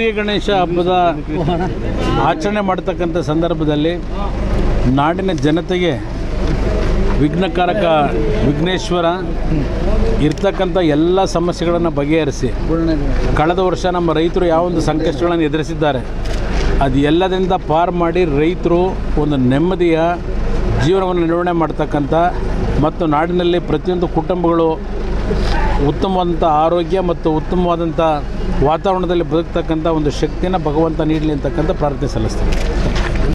ಗೌರಿ ಗಣೇಶ ಹಬ್ಬದ ಆಚರಣೆ ಮಾಡ್ತಕ್ಕಂಥ ಸಂದರ್ಭದಲ್ಲಿ ನಾಡಿನ ಜನತೆಗೆ ವಿಘ್ನಕಾರಕ ವಿಘ್ನೇಶ್ವರ ಇರ್ತಕ್ಕಂಥ ಎಲ್ಲ ಸಮಸ್ಯೆಗಳನ್ನು ಬಗೆಹರಿಸಿ ಕಳೆದ ವರ್ಷ ನಮ್ಮ ರೈತರು ಯಾವೊಂದು ಸಂಕಷ್ಟಗಳನ್ನು ಎದುರಿಸಿದ್ದಾರೆ ಅದು ಎಲ್ಲದಿಂದ ಪಾರು ಮಾಡಿ ರೈತರು ಒಂದು ನೆಮ್ಮದಿಯ ಜೀವನವನ್ನು ನಿರ್ವಹಣೆ ಮಾಡ್ತಕ್ಕಂಥ ಮತ್ತು ನಾಡಿನಲ್ಲಿ ಪ್ರತಿಯೊಂದು ಕುಟುಂಬಗಳು ಉತ್ತಮವಾದಂಥ ಆರೋಗ್ಯ ಮತ್ತು ಉತ್ತಮವಾದಂಥ ವಾತಾವರಣದಲ್ಲಿ ಬದುಕ್ತಕ್ಕಂಥ ಒಂದು ಶಕ್ತಿಯನ್ನು ಭಗವಂತ ನೀಡಲಿ ಅಂತಕ್ಕಂಥ ಪ್ರಾರ್ಥನೆ ಸಲ್ಲಿಸ್ತೀನಿ